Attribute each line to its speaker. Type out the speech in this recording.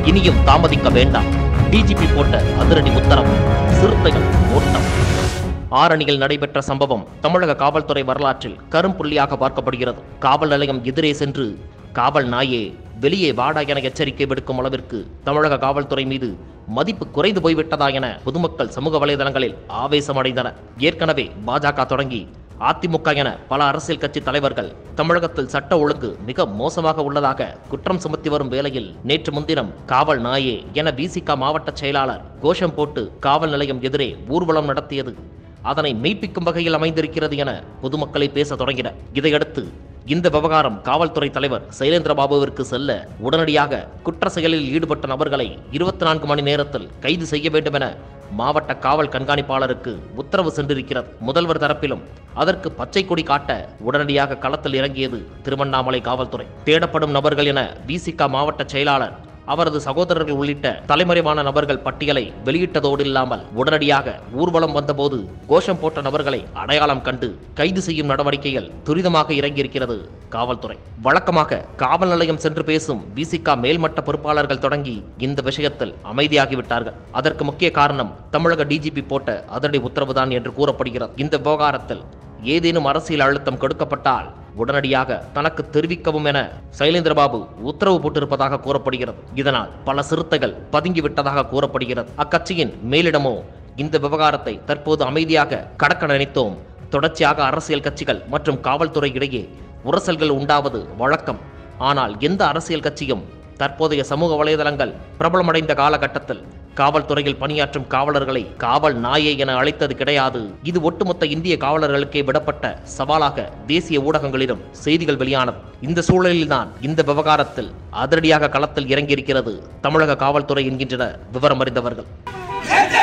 Speaker 1: இனியும் தாமதிக்க வேண்டாம் டிஜிபி போட்ட அதிரடி உத்தரவு சிறுத்தைகள் ஓட்டம் ஆரணியில் நடைபெற்ற சம்பவம் தமிழக காவல்துறை வரலாற்றில் கரும்புள்ளியாக பார்க்கப்படுகிறது காவல் நிலையம் எதிரே சென்று காவல் நாயே வெளியே வாடா என எச்சரிக்கை விடுக்கும் அளவிற்கு தமிழக காவல்துறை மீது மதிப்பு குறைந்து போய்விட்டதா என பொதுமக்கள் சமூக வலைதளங்களில் ஆவேசமடைந்தனர் ஏற்கனவே பாஜக தொடங்கி அதிமுக என பல அரசியல் கட்சி தலைவர்கள் தமிழகத்தில் சட்ட ஒழுங்கு மிக மோசமாக உள்ளதாக குற்றம் சுமத்தி வரும் வேளையில் நேற்று முன்தினம் காவல் நாயே என விசிக மாவட்ட செயலாளர் கோஷம் போட்டு காவல் நிலையம் எதிரே ஊர்வலம் நடத்தியது அதனை மெய்ப்பிக்கும் வகையில் அமைந்திருக்கிறது என பொதுமக்களை பேச தொடங்கினர் இதையடுத்து இந்த விவகாரம் காவல்துறை தலைவர் சைலேந்திரபாபுவிற்கு செல்ல உடனடியாக குற்ற செயலில் ஈடுபட்ட நபர்களை இருபத்தி நான்கு மணி நேரத்தில் கைது செய்ய வேண்டும் என மாவட்ட காவல் கண்காணிப்பாளருக்கு உத்தரவு சென்றிருக்கிறது முதல்வர் தரப்பிலும் அதற்கு பச்சை கொடி காட்ட உடனடியாக களத்தில் இறங்கியது திருவண்ணாமலை காவல்துறை தேடப்படும் நபர்கள் என விசிக மாவட்ட செயலாளர் அவரது சகோதரர்கள் உள்ளிட்ட தலைமறைவான நபர்கள் பட்டியலை வெளியிட்டதோடு இல்லாமல் உடனடியாக ஊர்வலம் வந்தபோது கோஷம் போட்ட நபர்களை அடையாளம் கண்டு கைது செய்யும் நடவடிக்கைகள் துரிதமாக இறங்கியிருக்கிறது காவல்துறை வழக்கமாக காவல் நிலையம் சென்று பேசும் விசிக மேல்மட்ட பொறுப்பாளர்கள் தொடங்கி இந்த விஷயத்தில் அமைதியாகிவிட்டார்கள் அதற்கு முக்கிய காரணம் தமிழக டிஜிபி போட்ட அதிரடி உத்தரவுதான் என்று கூறப்படுகிறது இந்த விவகாரத்தில் ஏதேனும் அரசியல் அழுத்தம் கொடுக்கப்பட்டால் உடனடியாக தனக்கு தெரிவிக்கவும் என சைலேந்திரபாபு உத்தரவு போட்டிருப்பதாக கூறப்படுகிறது இதனால் பல சிறுத்தைகள் பதுங்கிவிட்டதாக கூறப்படுகிறது அக்கட்சியின் மேலிடமோ இந்த விவகாரத்தை தற்போது அமைதியாக கடக்க நினைத்தோம் தொடர்ச்சியாக அரசியல் கட்சிகள் மற்றும் காவல்துறை இடையே உரசல்கள் உண்டாவது வழக்கம் ஆனால் எந்த அரசியல் கட்சியும் தற்போதைய சமூக வலைதளங்கள் பிரபலமடைந்த காலகட்டத்தில் காவல்துறையில் பணியாற்றும் காவலர்களை காவல் நாயை என அழைத்தது கிடையாது இது ஒட்டுமொத்த இந்திய காவலர்களுக்கே விடப்பட்ட சவாலாக தேசிய ஊடகங்களிலும் செய்திகள் வெளியானது இந்த சூழலில்தான் இந்த விவகாரத்தில் அதிரடியாக களத்தில் இறங்கியிருக்கிறது தமிழக காவல்துறை என்கின்றனர் விவரம் அறிந்தவர்கள்
Speaker 2: எந்த